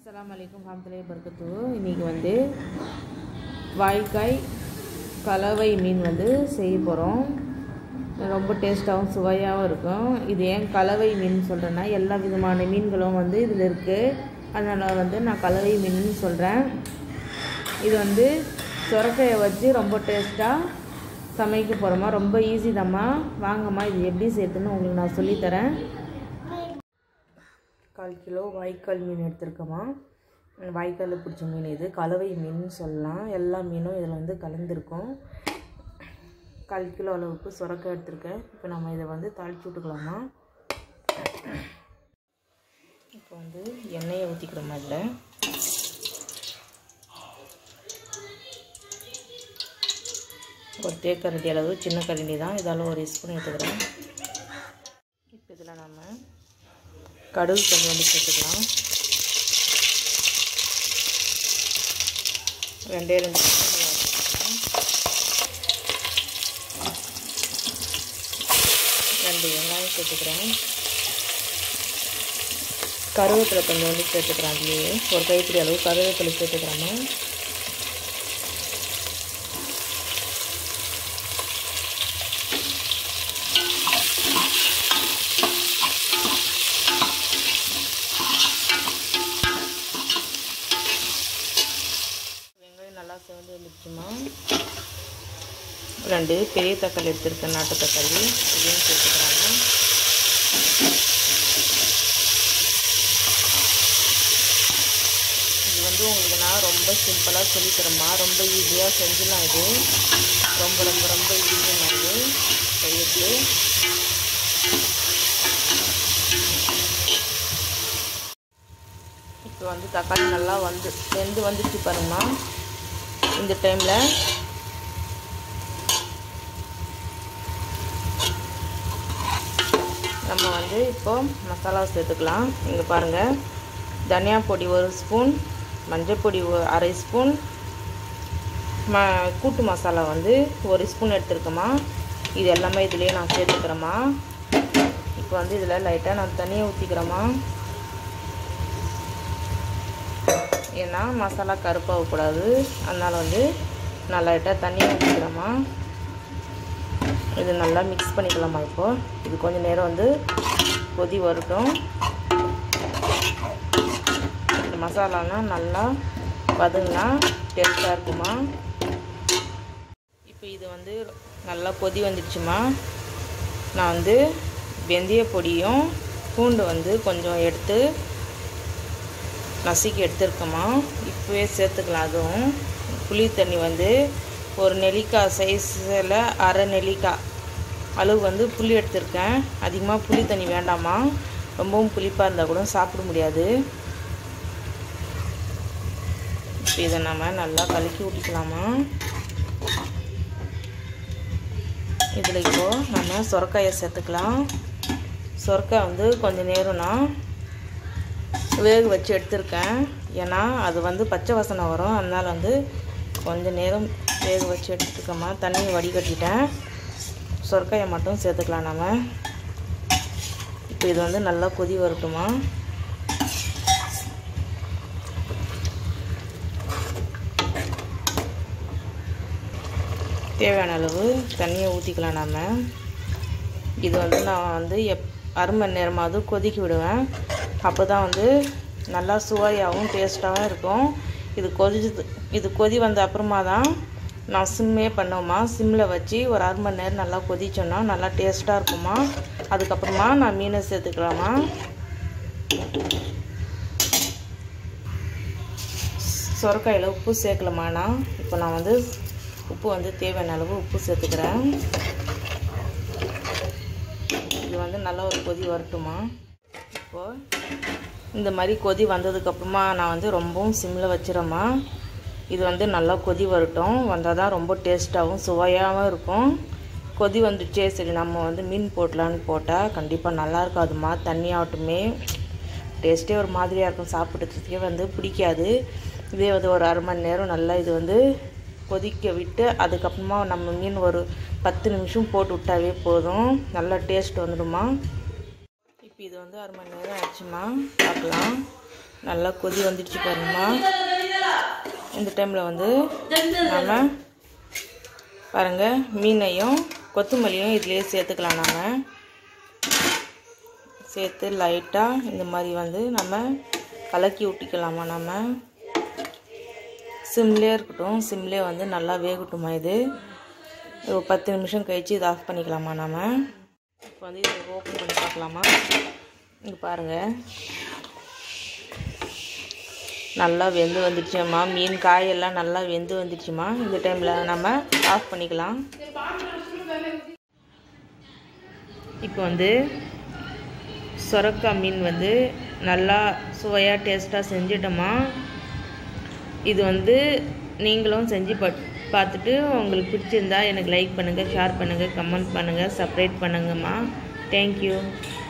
அஸ்ஸலாமு அலைக்கும் ஹம்துலே பர்கத்து இன்றைக்கி வந்து வாய்க்காய் கலவை மீன் வந்து செய்ய போகிறோம் ரொம்ப டேஸ்ட்டாகவும் சுவையாகவும் இருக்கும் இது ஏன் கலவை மீன் சொல்கிறேன்னா எல்லா விதமான மீன்களும் வந்து இதில் இருக்குது அதனால் வந்து நான் கலவை மீன் சொல்கிறேன் இது வந்து சுரக்காயை வச்சு ரொம்ப டேஸ்ட்டாக சமைக்க போகிறோமா ரொம்ப ஈஸி தாம்மா வாங்கம்மா இது எப்படி செய்யறதுன்னு உங்களுக்கு நான் சொல்லித்தரேன் கால் கிலோ வாய்க்கால் மீன் எடுத்திருக்கோமா வாய்க்காலில் பிடிச்ச மீன் இது கலவை மீன் சொல்லலாம் எல்லா மீனும் இதில் வந்து கலந்துருக்கும் கால் கிலோ அளவுக்கு சுரக்காய் எடுத்திருக்கேன் இப்போ நம்ம இதை வந்து தாளிச்சு விட்டுக்கலாமா இப்போ வந்து எண்ணெயை ஊற்றிக்கிறோமா இதில் ஒரு தேக்கரண்டி அளவு சின்ன கரண்டி தான் இதால் ஒரு ஸ்பூன் எடுத்துக்கிறேன் இப்போ இதில் நம்ம கடுகு கொஞ்சம் வந்து சேர்த்துக்கலாம் ரெண்டே ரெண்டு பச்சை மிளகாய் சேர்த்துக்கலாம் ரெண்டு வெங்காயம் சேர்த்துக்கிறேன் கருவேப்பிலை கொஞ்சம் வந்து சேர்த்துக்கிறேன் அதுலேயே ஒரு கைப்பிடி அளவு கருவேப்பிலை சேர்த்துக்கிறோமா வெங்காயம் நல்லா செவந்து வந்துடுச்சுமா ரெண்டு பெரிய தக்காளி எடுத்துருக்கேன் நாட்டு தக்காளி இதையும் சேர்த்துக்கிறாங்க இது வந்து உங்களுக்கு நான் ரொம்ப சிம்பிளாக சொல்லித்தரேம்மா ரொம்ப ஈஸியாக செஞ்சிடலாம் இது ரொம்ப ரொம்ப ரொம்ப ஈஸியாக இது செய்யறது இப்போ வந்து தக்காளி நல்லா வந்து வெந்து வந்துச்சு பாருங்கம்மா இந்த டைமில் நம்ம வந்து இப்போ மசாலா சேர்த்துக்கலாம் இங்கே பாருங்கள் தனியா பொடி ஒரு ஸ்பூன் மஞ்சள் பொடி ஒ- அரை ஸ்பூன் ம கூட்டு மசாலா வந்து ஒரு ஸ்பூன் எடுத்துருக்கேம்மா இது எல்லாமே இதுலேயே நான் சேர்த்துக்கிறேம்மா இப்போ வந்து இதில் லைட்டாக நான் தண்ணியை ஊற்றிக்கிறேம்மா ஏன்னா மசாலா கருப்பாகக்கூடாது அதனால் வந்து நான் லைட்டாக தண்ணி ஊற்றிக்கிறோமா இது நல்லா மிக்ஸ் பண்ணிக்கலாமா இப்போது இது கொஞ்சம் நேரம் வந்து கொதி வரட்டும் இந்த மசாலாலாம் நல்லா வதங்கினா டேஸ்ட்டாக இருக்குமா இப்போ இது வந்து நல்லா கொதி வந்துடுச்சுமா நான் வந்து வெந்தய பொடியும் பூண்டு வந்து கொஞ்சம் எடுத்து நசுக்கி எடுத்துருக்கோமா இப்போவே சேர்த்துக்கலாம் அதுவும் புளி தண்ணி வந்து ஒரு நெல்லிக்காய் சைஸில் அரை நெல்லிக்காய் அளவு வந்து புளி எடுத்திருக்கேன் அதிகமாக புளி தண்ணி வேண்டாமா ரொம்பவும் புளிப்பாக இருந்தால் கூட சாப்பிட முடியாது இப்போ இதை நம்ம நல்லா கலக்கி ஊற்றிக்கலாமா இதில் இப்போது நம்ம சொரக்காயை சேர்த்துக்கலாம் சொரக்காய் வந்து கொஞ்சம் நேரம்னா வேக வச்சு எடுத்திருக்கேன் ஏன்னா அது வந்து பச்சை வாசனை வரும் அதனால் வந்து கொஞ்சம் நேரம் வேக வச்சு எடுத்துருக்கோமா தண்ணியை வடிகட்டிட்டேன் சொரக்காயை மட்டும் சேர்த்துக்கலாம் நம்ம இப்போ இது வந்து நல்லா கொதி வரட்டுமா தேவையான அளவு தண்ணியை ஊற்றிக்கலாம் நம்ம இது வந்து நான் வந்து எப் அரை மணி நேரமாவது கொதிக்க விடுவேன் அப்போ தான் வந்து நல்லா சுவையாகவும் டேஸ்ட்டாகவும் இருக்கும் இது கொதிச்சு இது கொதி வந்த அப்புறமா தான் நான் சிம்மே பண்ணோமா சிம்மில் வச்சு ஒரு அரை மணி நேரம் நல்லா கொதிச்சோன்னா நல்லா டேஸ்ட்டாக இருக்குமா அதுக்கப்புறமா நான் மீனை சேர்த்துக்கலாமா சொரக்காயில் உப்பு சேர்க்கலாமா நான் இப்போ நான் வந்து உப்பு வந்து தேவையான அளவு உப்பு சேர்த்துக்கிறேன் இது வந்து நல்லா ஒரு கொதி வரட்டுமா இப்போது இந்த மாதிரி கொதி வந்ததுக்கப்புறமா நான் வந்து ரொம்பவும் சிம்மில் வச்சிடறேம்மா இது வந்து நல்லா கொதி வரட்டும் வந்தால் தான் ரொம்ப டேஸ்ட்டாகவும் சுவையாகவும் இருக்கும் கொதி வந்துச்சே சரி நம்ம வந்து மீன் போடலான்னு போட்டால் கண்டிப்பாக நல்லா இருக்காதுமா தண்ணி ஆகட்டுமே டேஸ்ட்டே ஒரு மாதிரியாக இருக்கும் சாப்பிட்றதுக்கே வந்து பிடிக்காது இதே வந்து ஒரு அரை மணி நேரம் நல்லா இது வந்து கொதிக்க விட்டு அதுக்கப்புறமா நம்ம மீன் ஒரு பத்து நிமிஷம் போட்டு விட்டாவே போதும் நல்லா டேஸ்ட் வந்துடுமா இப்போ இது வந்து அரை மணி நேரம் ஆச்சுமா பார்க்கலாம் நல்லா கொதி வந்துடுச்சு பாருங்கம்மா இந்த டைமில் வந்து நம்ம பாருங்கள் மீனையும் கொத்தமல்லியும் இதுலேயே சேர்த்துக்கலாம் நம்ம சேர்த்து லைட்டாக இந்த மாதிரி வந்து நம்ம கலக்கி விட்டிக்கலாமா நம்ம சிம்லேயே இருக்கட்டும் சிம்லேயே வந்து நல்லா வேகட்டுமா இது ஒரு பத்து நிமிஷம் கழித்து இதை ஆஃப் பண்ணிக்கலாமா நம்ம இப்போ வந்து இதை ஓப்பன் பண்ணி பார்க்கலாமா இங்கே பாருங்கள் நல்லா வெந்து வந்துடுச்சும்மா மீன் காயெல்லாம் நல்லா வெந்து வந்துடுச்சுமா இந்த டைமில் நம்ம ஆஃப் பண்ணிக்கலாம் இப்போ வந்து சொரக்காய் மீன் வந்து நல்லா சுவையாக டேஸ்ட்டாக செஞ்சிட்டோமா இது வந்து நீங்களும் செஞ்சு பட் பார்த்துட்டு உங்களுக்கு பிடிச்சிருந்தா எனக்கு லைக் பண்ணுங்கள் ஷேர் பண்ணுங்கள் கமெண்ட் பண்ணுங்கள் சப்ஸ்கிரைப் பண்ணுங்கம்மா தேங்க்யூ